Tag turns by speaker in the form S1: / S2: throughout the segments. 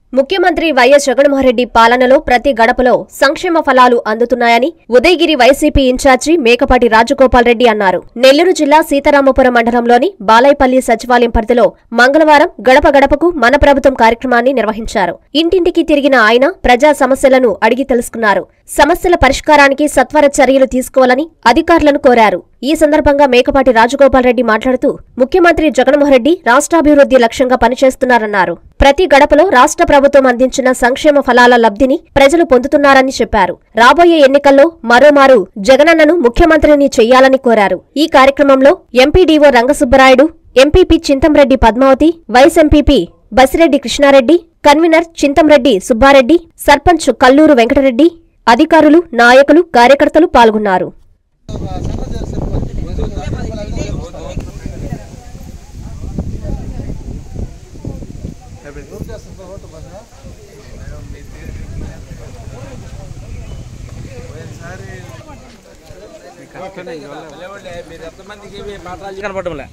S1: ముఖ్యమంత్రి వైఎస్ జగన్మోహన్రెడ్డి పాలనలో ప్రతి గడపలో సంక్షేమ ఫలాలు అందుతున్నాయని ఉదయగిరి వైసీపీ ఇన్ఛార్జి మేకపాటి రాజగోపాల్ రెడ్డి అన్నారు నెల్లూరు జిల్లా సీతారామపురం మండలంలోని బాలైపల్లి సచివాలయం పరిధిలో మంగళవారం గడప గడపకు మన ప్రభుత్వం కార్యక్రమాన్ని నిర్వహించారు ఇంటింటికి తిరిగిన ఆయన ప్రజా సమస్యలను అడిగి తెలుసుకున్నారు సమస్యల పరిష్కారానికి సత్వర చర్యలు తీసుకోవాలని అధికారులను కోరారు ఈ సందర్భంగా మేకపాటి రాజగోపాల్ రెడ్డి మాట్లాడుతూ ముఖ్యమంత్రి జగన్మోహన్ రెడ్డి రాష్ట్రాభివృద్ధి లక్ష్యంగా పనిచేస్తున్నారన్నారు ప్రతి గడపలో రాష్ట్ర ప్రభుత్వం అందించిన సంక్షేమ ఫలాల లబ్ధిని ప్రజలు పొందుతున్నారని చెప్పారు రాబోయే ఎన్నికల్లో మరోమారు జగనన్నను ముఖ్యమంత్రిని చెయ్యాలని కోరారు ఈ కార్యక్రమంలో MPDO Rangasubbarayudu MPP Chinthamreddy Padmavathi vice MPP Basireddy Krishnareddy convener Chinthamreddy Subbareddy sarpanch Kalluru Venkatareddy అధికారులు నాయకులు కార్యకర్తలు పాల్గొన్నారు
S2: మీరు ఎంతమందికి మాట్లాడి కనపడలే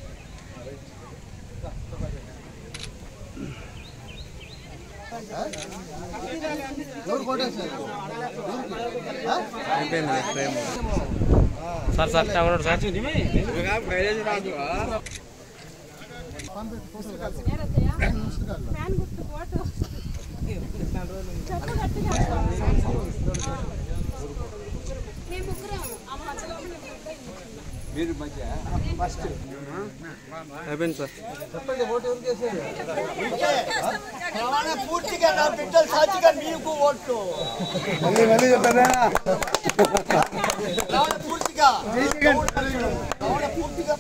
S2: అయిపోయింది ఫ్రేమ్ సార్ సార్ తగలడు సార్ అయిపోయింది సార్
S3: రవాణా పూర్తిగా నా బిడ్డలు సాక్షిగా మీకు ఓట్లు రవాణా పూర్తిగా రవాణా పూర్తిగా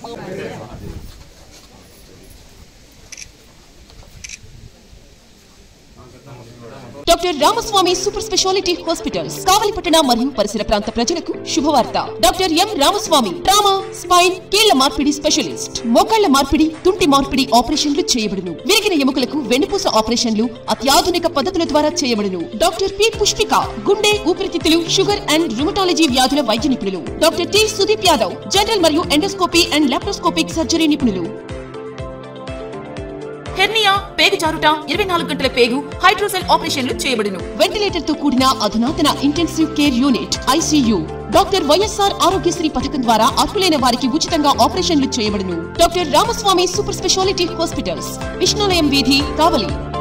S4: doctor Ramaswamy super speciality hospitals కావలిపట్టణ మరియు పరిసర ప్రాంత ప్రజలకు శుభవార్త doctor M Ramaswamy trauma spine కీళ్ల మార్పిడి స్పెషలిస్ట్ మోకాళ్ల మార్పిడి తుంటి మార్పిడి ఆపరేషన్లు చేయబడును విరిగిన ఎముకలకు వెన్నుపూస ఆపరేషన్లు అత్యాధునిక పద్ధతుల ద్వారా చేయబడును డాక్టర్ పి పుష్పిక గుండె ఊపిరితిత్తులు షుగర్ అండ్ రుమటాలజీ వ్యాధుల వైద్య నిపుణులు doctor T Sudeep Yadav general మరియు ఎండోస్కోపీ అండ్ లాప్రోస్కోపిక్ సర్జరీ నిపుణులు హెర్నియా పేగు జారుట ఇరవై నాలుగు గంటల పేగు హైడ్రోసెల్ ఆపరేషన్లు చేయబడును వెంటిలేటర్ తో కూడిన అధునాతన intensive care unit ICU doctor YSR Aarogyasri పథకం ద్వారా అర్హులైన వారికి ఉచితంగా ఆపరేషన్లు చేయబడును doctor Ramaswamy super speciality hospitals విష్ణులయం వీధి కావలి